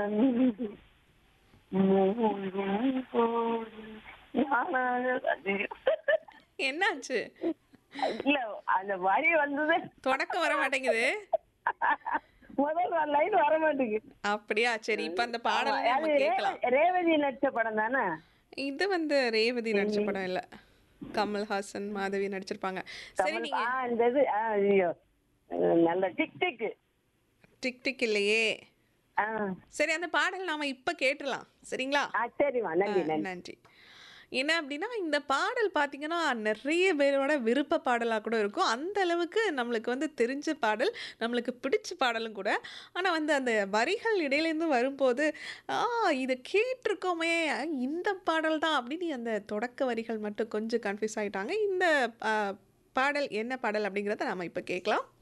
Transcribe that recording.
மூழ்கும் போது ஞானாக- என்னாச்சு இல்ல அந்த வரி வந்தது தொடக்கம் வர மாட்டேங்குது முதல் லைன் வர மாட்டேங்குது அப்படியா சரி இப்ப அந்த பாடல் ஆமா, நம்ம அது கேட்கலாம் ரேவதி- ரேவதி நடிச்ச படம் தானே இது வந்து ரேவதி நடிச்ச படம் இல்ல கமல்ஹாசன் மாதவி நடிச்சிருப்பாங்க சரி கமல் நீங்க ஆ, இந்த இது ஆ, ஐயோ அஹ், நல்ல டிக் டிக் டிக் டிக் இல்லையே ஆ சரி அந்த பாடல் நாம இப்ப கேட்டுடலாம் சரிங்களா ஆ, சரிம்மா நன்றி ஆ, நன்றி நன்றி என்ன அப்படின்னா இந்த பாடல் பார்த்தீங்கன்னா நிறைய பேரோட விருப்ப பாடலாக கூட இருக்கும் அந்த அளவுக்கு நம்மளுக்கு வந்து தெரிஞ்ச பாடல் நம்மளுக்கு பிடிச்ச பாடலும் கூட ஆனால் வந்து அந்த வரிகள் இடையிலேருந்து வரும்போது ஆ இதை கேட்டிருக்கோமே இந்த பாடல் தான் அப்படின்னு அந்த தொடக்க வரிகள் மட்டும் கொஞ்சம் கன்ஃபியூஸ் ஆகிட்டாங்க இந்த ஆ, பாடல் என்ன பாடல் அப்படிங்கிறத நம்ம இப்போ கேட்கலாம்